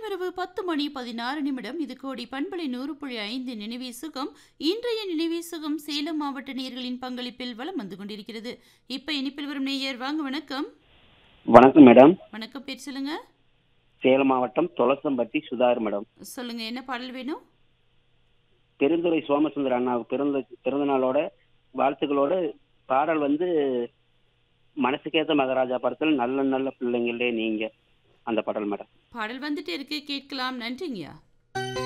இரவு பத்து மணி பதினாறு நிமிடம் இது கோடி பண்பலை நூறு புள்ளி ஐந்து நினைவே சுகம் இன்றைய நினைவே சுகம் சேலம் மாவட்ட நேயர்களின் பங்களிப்பில் வலம் வந்து கொண்டிருக்கிறது இப்ப இனிப்பில் வரும் நேயர் வாங்க வணக்கம் வணக்கம் மேடம் வணக்கம் பேர் சொல்லுங்க சேலம் மாவட்டம் தொலசம்பட்டி சுதாகர் மேடம் சொல்லுங்க என்ன பாடல் வேணும் பெருந்துறை சோமசுந்தர அண்ணாவுக்கு பிறந்த பிறந்த நாளோட வாழ்த்துக்களோட பாடல் வந்து மனசுக்கேத்த மகாராஜா படத்தில் நல்ல நல்ல பிள்ளைங்களே நீங்க அந்த பாடல் மேடம் பாடல் வந்துட்டு இருக்கு கேட்கலாம் நன்றிங்கய்யா